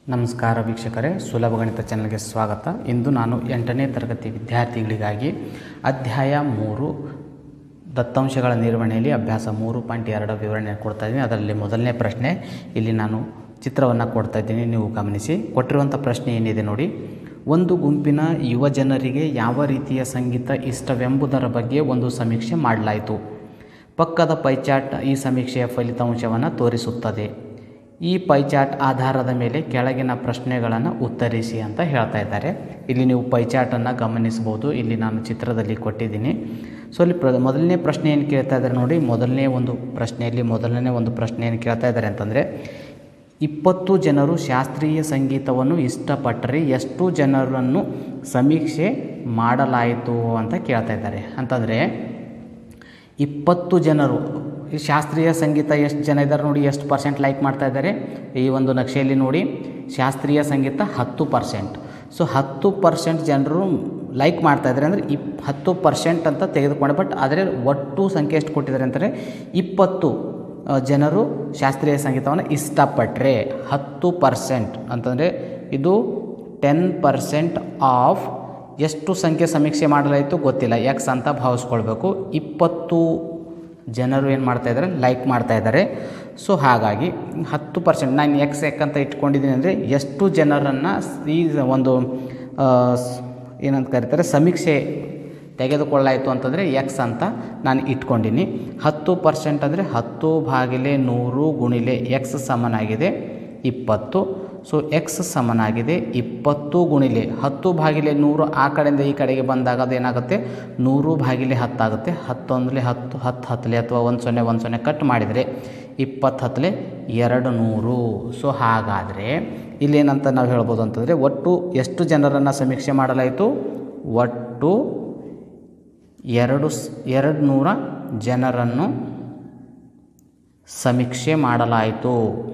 ನಮಸ್ಕಾರ ವೀಕ್ಷಕರೇ ಸುಲಭ ಗಣಿತ ಚಾನಲ್ಗೆ ಸ್ವಾಗತ ಇಂದು ನಾನು ಎಂಟನೇ ತರಗತಿ ವಿದ್ಯಾರ್ಥಿಗಳಿಗಾಗಿ ಅಧ್ಯಾಯ ಮೂರು ದತ್ತಾಂಶಗಳ ನಿರ್ವಹಣೆಯಲ್ಲಿ ಅಭ್ಯಾಸ ಮೂರು ಪಾಯಿಂಟ್ ಎರಡರ ವಿವರಣೆ ಕೊಡ್ತಾ ಇದ್ದೀನಿ ಅದರಲ್ಲಿ ಮೊದಲನೇ ಪ್ರಶ್ನೆ ಇಲ್ಲಿ ನಾನು ಚಿತ್ರವನ್ನು ಕೊಡ್ತಾ ಇದ್ದೀನಿ ನೀವು ಗಮನಿಸಿ ಕೊಟ್ಟಿರುವಂಥ ಪ್ರಶ್ನೆ ಏನಿದೆ ನೋಡಿ ಒಂದು ಗುಂಪಿನ ಯುವ ಜನರಿಗೆ ಯಾವ ರೀತಿಯ ಸಂಗೀತ ಇಷ್ಟವೆಂಬುದರ ಬಗ್ಗೆ ಒಂದು ಸಮೀಕ್ಷೆ ಮಾಡಲಾಯಿತು ಪಕ್ಕದ ಪೈಚಾಟ್ ಈ ಸಮೀಕ್ಷೆಯ ಫಲಿತಾಂಶವನ್ನು ತೋರಿಸುತ್ತದೆ ಈ ಪೈಚಾಟ್ ಆಧಾರದ ಮೇಲೆ ಕೆಳಗಿನ ಪ್ರಶ್ನೆಗಳನ್ನು ಉತ್ತರಿಸಿ ಅಂತ ಹೇಳ್ತಾ ಇದ್ದಾರೆ ಇಲ್ಲಿ ನೀವು ಪೈಚಾಟನ್ನು ಗಮನಿಸ್ಬೋದು ಇಲ್ಲಿ ನಾನು ಚಿತ್ರದಲ್ಲಿ ಕೊಟ್ಟಿದ್ದೀನಿ ಸೊ ಇಲ್ಲಿ ಪ್ರ ಮೊದಲನೇ ಪ್ರಶ್ನೆ ಏನು ಕೇಳ್ತಾ ಇದ್ದಾರೆ ನೋಡಿ ಮೊದಲನೇ ಒಂದು ಪ್ರಶ್ನೆಯಲ್ಲಿ ಮೊದಲನೇ ಒಂದು ಪ್ರಶ್ನೆ ಏನು ಕೇಳ್ತಾ ಇದ್ದಾರೆ ಅಂತಂದರೆ ಇಪ್ಪತ್ತು ಜನರು ಶಾಸ್ತ್ರೀಯ ಸಂಗೀತವನ್ನು ಇಷ್ಟಪಟ್ಟರೆ ಎಷ್ಟು ಜನರನ್ನು ಸಮೀಕ್ಷೆ ಮಾಡಲಾಯಿತು ಅಂತ ಕೇಳ್ತಾ ಇದ್ದಾರೆ ಅಂತಂದರೆ ಇಪ್ಪತ್ತು ಜನರು ಈ ಶಾಸ್ತ್ರೀಯ ಸಂಗೀತ ಎಷ್ಟು ಜನ ಇದ್ದಾರೆ ನೋಡಿ ಎಷ್ಟು ಪರ್ಸೆಂಟ್ ಲೈಕ್ ಮಾಡ್ತಾ ಇದ್ದಾರೆ ಈ ಒಂದು ನಕ್ಷೆಯಲ್ಲಿ ನೋಡಿ ಶಾಸ್ತ್ರೀಯ ಸಂಗೀತ ಹತ್ತು ಪರ್ಸೆಂಟ್ ಸೊ ಹತ್ತು ಪರ್ಸೆಂಟ್ ಜನರು ಲೈಕ್ ಮಾಡ್ತಾ ಇದ್ದಾರೆ ಅಂದರೆ ಇಪ್ ಹತ್ತು ಪರ್ಸೆಂಟ್ ಅಂತ ತೆಗೆದುಕೊಂಡು ಬಟ್ ಆದರೆ ಒಟ್ಟು ಸಂಖ್ಯೆ ಎಷ್ಟು ಕೊಟ್ಟಿದ್ದಾರೆ ಅಂತಂದರೆ ಇಪ್ಪತ್ತು ಆ, ಜನರು ಶಾಸ್ತ್ರೀಯ ಸಂಗೀತವನ್ನು ಇಷ್ಟಪಟ್ಟರೆ ಹತ್ತು ಪರ್ಸೆಂಟ್ ಅಂತಂದರೆ ಇದು ಟೆನ್ ಪರ್ಸೆಂಟ್ ಆಫ್ ಎಷ್ಟು ಸಂಖ್ಯೆ ಸಮೀಕ್ಷೆ ಮಾಡಲಾಯಿತು ಗೊತ್ತಿಲ್ಲ ಎಕ್ಸ್ ಅಂತ ಭಾವಿಸ್ಕೊಳ್ಬೇಕು ಇಪ್ಪತ್ತು ಜನರು ಏನು ಮಾಡ್ತಾ ಇದ್ದಾರೆ ಲೈಕ್ ಮಾಡ್ತಾ ಇದ್ದಾರೆ ಸೊ ಹಾಗಾಗಿ ಹತ್ತು ಪರ್ಸೆಂಟ್ ನಾನು ಎಕ್ಸ್ ಎಕ್ ಅಂತ ಇಟ್ಕೊಂಡಿದ್ದೀನಿ ಅಂದರೆ ಎಷ್ಟು ಜನರನ್ನು ಈ ಒಂದು ಆ, ಸ್- ಏನಂತ ಕರೀತಾರೆ ಸಮೀಕ್ಷೆ ತೆಗೆದುಕೊಳ್ಳಾಯಿತು ಅಂತಂದರೆ ಎಕ್ಸ್ ಅಂತ ನಾನು ಇಟ್ಕೊಂಡಿನಿ ಹತ್ತು ಪರ್ಸೆಂಟ್ ಅಂದರೆ ಹತ್ತು ಭಾಗಿಲೆ ನೂರು ಗುಣಿಲೆ ಎಕ್ಸ್ ಸಮನಾಗಿದೆ ಇಪ್ಪತ್ತು ಸೊ ಎಕ್ಸ್ ಸಮನಾಗಿದೆ ಇಪ್ಪತ್ತು ಗುಣಿಲೆ ಹತ್ತು ಭಾಗಿಲೆ ನೂರು ಆ ಕಡೆಯಿಂದ ಈ ಕಡೆಗೆ ಬಂದಾಗ ಅದು ಏನಾಗುತ್ತೆ ನೂರು ಭಾಗಿಲೆ ಹತ್ತಾಗುತ್ತೆ ಹತ್ತೊಂದಲೆ ಹತ್ತು ಹತ್ತು ಹತ್ತಲೆ ಅಥವಾ ಒಂದು ಸೊನ್ನೆ ಒಂದು ಸೊನ್ನೆ ಕಟ್ ಮಾಡಿದರೆ ಇಪ್ಪತ್ತು ಹತ್ತಲೆ ಎರಡು ನೂರು ಸೊ ಹಾಗಾದರೆ ಇಲ್ಲೇನಂತ ನಾವು ಹೇಳ್ಬೋದು ಅಂತಂದರೆ ಒಟ್ಟು ಎಷ್ಟು ಜನರನ್ನು ಸಮೀಕ್ಷೆ ಮಾಡಲಾಯಿತು ಒಟ್ಟು ಎರಡು ಸ್ ಎರಡು ನೂರ ಜನರನ್ನು ಸಮೀಕ್ಷೆ ಮಾಡಲಾಯಿತು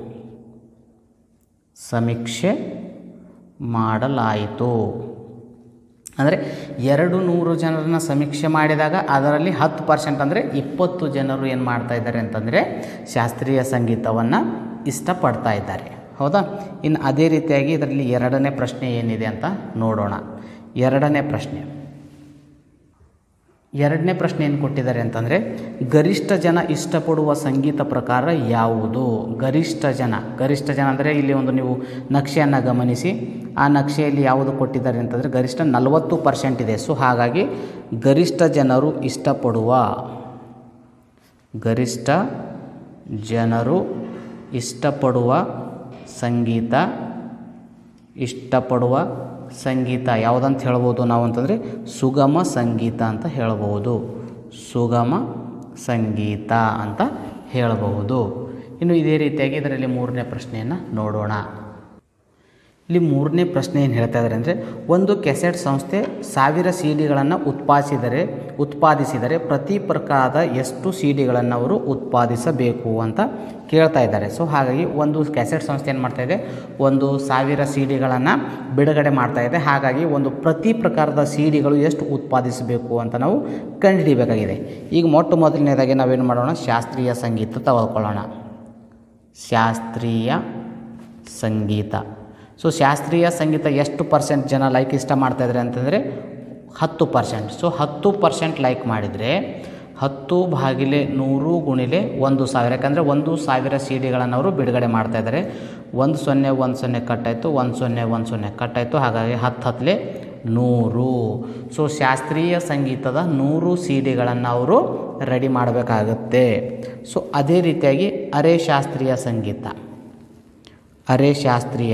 ಸಮೀಕ್ಷೆ ಮಾಡಲಾಯಿತು ಅಂದರೆ ಎರಡು ನೂರು ಜನರನ್ನ ಸಮೀಕ್ಷೆ ಮಾಡಿದಾಗ ಅದರಲ್ಲಿ ಹತ್ತು ಪರ್ಸೆಂಟ್ ಅಂದರೆ ಇಪ್ಪತ್ತು ಜನರು ಏನು ಮಾಡ್ತಾ ಇದ್ದಾರೆ ಅಂತಂದರೆ ಶಾಸ್ತ್ರೀಯ ಸಂಗೀತವನ್ನು ಇಷ್ಟಪಡ್ತಾ ಇದ್ದಾರೆ ಹೌದಾ ಇನ್ನು ಅದೇ ರೀತಿಯಾಗಿ ಇದರಲ್ಲಿ ಎರಡನೇ ಪ್ರಶ್ನೆ ಏನಿದೆ ಅಂತ ನೋಡೋಣ ಎರಡನೇ ಪ್ರಶ್ನೆ ಎರಡನೇ ಪ್ರಶ್ನೆ ಏನು ಕೊಟ್ಟಿದ್ದಾರೆ ಅಂತಂದರೆ ಗರಿಷ್ಠ ಜನ ಇಷ್ಟಪಡುವ ಸಂಗೀತ ಪ್ರಕಾರ ಯಾವುದು ಗರಿಷ್ಠ ಜನ ಗರಿಷ್ಠ ಜನ ಅಂದರೆ ಇಲ್ಲಿ ಒಂದು ನೀವು ನಕ್ಷೆಯನ್ನು ಗಮನಿಸಿ ಆ ನಕ್ಷೆಯಲ್ಲಿ ಯಾವುದು ಕೊಟ್ಟಿದ್ದಾರೆ ಅಂತಂದರೆ ಗರಿಷ್ಠ ನಲವತ್ತು ಪರ್ಸೆಂಟ್ ಇದೆ ಸೊ ಹಾಗಾಗಿ ಗರಿಷ್ಠ ಜನರು ಇಷ್ಟಪಡುವ ಗರಿಷ್ಠ ಜನರು ಇಷ್ಟಪಡುವ ಸಂಗೀತ ಇಷ್ಟಪಡುವ ಸಂಗೀತ ಯಾವುದಂತ ಹೇಳ್ಬೋದು ನಾವು ಅಂತಂದರೆ ಸುಗಮ ಸಂಗೀತ ಅಂತ ಹೇಳ್ಬೋದು ಸುಗಮ ಸಂಗೀತ ಅಂತ ಹೇಳಬಹುದು ಇನ್ನು ಇದೇ ರೀತಿಯಾಗಿ ಇದರಲ್ಲಿ ಮೂರನೇ ಪ್ರಶ್ನೆಯನ್ನು ನೋಡೋಣ ಇಲ್ಲಿ ಮೂರನೇ ಪ್ರಶ್ನೆ ಏನು ಹೇಳ್ತಾ ಇದ್ದಾರೆ ಅಂದರೆ ಒಂದು ಕೆಸೆಟ್ ಸಂಸ್ಥೆ ಸಾವಿರ ಸಿ ಡಿಗಳನ್ನು ಉತ್ಪಾದಿಸಿದರೆ ಉತ್ಪಾದಿಸಿದರೆ ಪ್ರತಿ ಪ್ರಕಾರದ ಎಷ್ಟು ಸಿ ಡಿಗಳನ್ನು ಅವರು ಉತ್ಪಾದಿಸಬೇಕು ಅಂತ ಕೇಳ್ತಾ ಇದ್ದಾರೆ ಸೊ ಹಾಗಾಗಿ ಒಂದು ಕೆಸೆಟ್ ಸಂಸ್ಥೆ ಏನು ಮಾಡ್ತಾ ಇದೆ ಒಂದು ಸಾವಿರ ಸಿ ಡಿಗಳನ್ನು ಬಿಡುಗಡೆ ಮಾಡ್ತಾ ಇದೆ ಹಾಗಾಗಿ ಒಂದು ಪ್ರತಿ ಪ್ರಕಾರದ ಸಿ ಡಿಗಳು ಎಷ್ಟು ಉತ್ಪಾದಿಸಬೇಕು ಅಂತ ನಾವು ಕಂಡುಹಿಡಿಯಬೇಕಾಗಿದೆ ಈಗ ಮೊಟ್ಟ ಮೊದಲನೇದಾಗಿ ನಾವೇನು ಮಾಡೋಣ ಶಾಸ್ತ್ರೀಯ ಸಂಗೀತ ತೆಗೆದುಕೊಳ್ಳೋಣ ಶಾಸ್ತ್ರೀಯ ಸಂಗೀತ ಸೊ ಶಾಸ್ತ್ರೀಯ ಸಂಗೀತ ಎಷ್ಟು ಪರ್ಸೆಂಟ್ ಜನ ಲೈಕ್ ಇಷ್ಟ ಮಾಡ್ತಾಯಿದ್ದಾರೆ ಅಂತಂದರೆ ಹತ್ತು ಪರ್ಸೆಂಟ್ ಸೊ ಹತ್ತು ಪರ್ಸೆಂಟ್ ಲೈಕ್ ಮಾಡಿದರೆ ಹತ್ತು ಭಾಗಿಲೆ ನೂರು ಗುಣಿಲೆ ಒಂದು ಸಾವಿರ ಯಾಕಂದರೆ ಒಂದು ಸಾವಿರ ಸಿ ಡಿಗಳನ್ನು ಅವರು ಬಿಡುಗಡೆ ಮಾಡ್ತಾಯಿದ್ದಾರೆ ಒಂದು ಸೊನ್ನೆ ಒಂದು ಸೊನ್ನೆ ಕಟ್ಟಾಯಿತು ಒಂದು ಸೊನ್ನೆ ಒಂದು ಸೊನ್ನೆ ಕಟ್ಟಾಯಿತು ಹಾಗಾಗಿ ಹತ್ತು ಹತ್ತಲೆ ನೂರು ಸೊ ಶಾಸ್ತ್ರೀಯ ಸಂಗೀತದ ನೂರು ಸಿ ಡಿಗಳನ್ನು ಅವರು ರೆಡಿ ಮಾಡಬೇಕಾಗುತ್ತೆ ಸೊ ಅದೇ ರೀತಿಯಾಗಿ ಅರೆ ಶಾಸ್ತ್ರೀಯ ಸಂಗೀತ ಅರೆ ಶಾಸ್ತ್ರೀಯ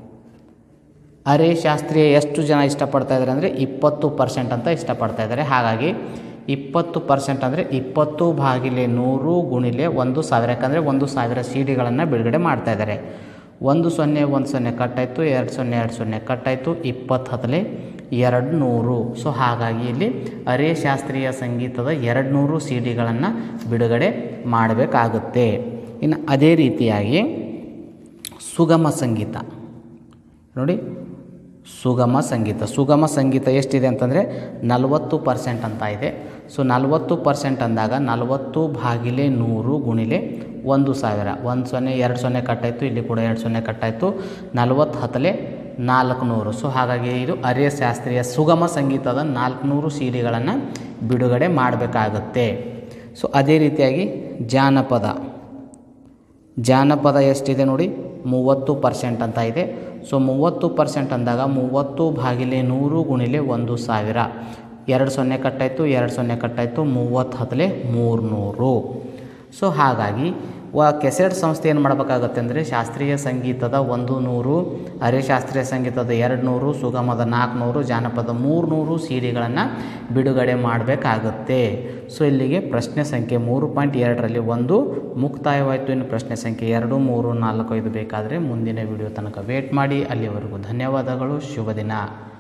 ಅರೆ ಶಾಸ್ತ್ರೀಯ ಎಷ್ಟು ಜನ ಇಷ್ಟಪಡ್ತಾ ಇದ್ದಾರೆ ಅಂದರೆ ಇಪ್ಪತ್ತು ಪರ್ಸೆಂಟ್ ಅಂತ ಇಷ್ಟಪಡ್ತಾ ಇದ್ದಾರೆ ಹಾಗಾಗಿ ಇಪ್ಪತ್ತು ಪರ್ಸೆಂಟ್ ಅಂದರೆ ಇಪ್ಪತ್ತು ಭಾಗಿಲೆ ನೂರು ಗುಣಿಲೆ ಒಂದು ಸಾವಿರ ಯಾಕಂದರೆ ಒಂದು ಸಾವಿರ ಸಿ ಡಿಗಳನ್ನು ಬಿಡುಗಡೆ ಮಾಡ್ತಾ ಇದ್ದಾರೆ ಒಂದು ಸೊನ್ನೆ ಒಂದು ಸೊನ್ನೆ ಕಟ್ಟಾಯಿತು ಎರಡು ಸೊನ್ನೆ ಎರಡು ಸೊನ್ನೆ ಕಟ್ಟಾಯಿತು ಇಪ್ಪತ್ತು ಹತ್ತಲೆ ಎರಡು ನೂರು ಸೊ ಹಾಗಾಗಿ ಇಲ್ಲಿ ಅರೆ ಶಾಸ್ತ್ರೀಯ ಸಂಗೀತದ ಎರಡು ನೂರು ಸಿ ಡಿಗಳನ್ನು ಬಿಡುಗಡೆ ಮಾಡಬೇಕಾಗುತ್ತೆ ಇನ್ನು ಅದೇ ರೀತಿಯಾಗಿ ಸುಗಮ ಸಂಗೀತ ನೋಡಿ ಸುಗಮ ಸಂಗೀತ ಸುಗಮ ಸಂಗೀತ ಎಷ್ಟಿದೆ ಅಂತಂದರೆ ನಲವತ್ತು ಪರ್ಸೆಂಟ್ ಅಂತ ಇದೆ ಸೊ ನಲವತ್ತು ಪರ್ಸೆಂಟ್ ಅಂದಾಗ ನಲವತ್ತು ಭಾಗಿಲೆ ನೂರು ಗುಣಿಲೆ ಒಂದು ಸಾವಿರ ಒಂದು ಸೊನ್ನೆ ಎರಡು ಸೊನ್ನೆ ಕಟ್ಟಾಯಿತು ಇಲ್ಲಿ ಕೂಡ ಎರಡು ಸೊನ್ನೆ ಕಟ್ಟಾಯಿತು ನಲವತ್ತು ಹತ್ತಲೆ ನಾಲ್ಕುನೂರು ಸೊ ಹಾಗಾಗಿ ಇದು ಅರೆ ಶಾಸ್ತ್ರೀಯ ಸುಗಮ ಸಂಗೀತದ ನಾಲ್ಕುನೂರು ಸಿ ಡಿಗಳನ್ನು ಬಿಡುಗಡೆ ಮಾಡಬೇಕಾಗುತ್ತೆ ಸೊ ಅದೇ ರೀತಿಯಾಗಿ ಜಾನಪದ ಜಾನಪದ ಎಷ್ಟಿದೆ ನೋಡಿ ಮೂವತ್ತು ಪರ್ಸೆಂಟ್ ಅಂತ ಇದೆ ಸೊ ಮೂವತ್ತು ಪರ್ಸೆಂಟ್ ಅಂದಾಗ ಮೂವತ್ತು ಭಾಗಿಲೆ ನೂರು ಗುಣಿಲೆ ಒಂದು ಸಾವಿರ ಎರಡು ಸೊನ್ನೆ ಕಟ್ಟಾಯಿತು ಎರಡು ಸೊನ್ನೆ ಕಟ್ಟಾಯಿತು ಮೂವತ್ತು ಹತ್ತಲೆ ಮೂರುನೂರು ಸೊ ಹಾಗಾಗಿ ವ ಕೆಸೆಟ್ ಸಂಸ್ಥೆ ಏನು ಮಾಡಬೇಕಾಗತ್ತೆ ಅಂದರೆ ಶಾಸ್ತ್ರೀಯ ಸಂಗೀತದ ಒಂದು ನೂರು ಅರೆ ಶಾಸ್ತ್ರೀಯ ಸಂಗೀತದ ಎರಡು ನೂರು ಸುಗಮದ ನಾಲ್ಕುನೂರು ಜಾನಪದ ಮೂರುನೂರು ಸಿ ಡಿಗಳನ್ನು ಬಿಡುಗಡೆ ಮಾಡಬೇಕಾಗುತ್ತೆ ಸೊ ಇಲ್ಲಿಗೆ ಪ್ರಶ್ನೆ ಸಂಖ್ಯೆ ಮೂರು ಪಾಯಿಂಟ್ ಎರಡರಲ್ಲಿ ಒಂದು ಮುಕ್ತಾಯವಾಯಿತು ಇನ್ನು ಪ್ರಶ್ನೆ ಸಂಖ್ಯೆ ಎರಡು ಮೂರು ನಾಲ್ಕು ಐದು ಬೇಕಾದರೆ ಮುಂದಿನ ವಿಡಿಯೋ ತನಕ ವೇಟ್ ಮಾಡಿ ಅಲ್ಲಿವರೆಗೂ ಧನ್ಯವಾದಗಳು ಶುಭ ದಿನ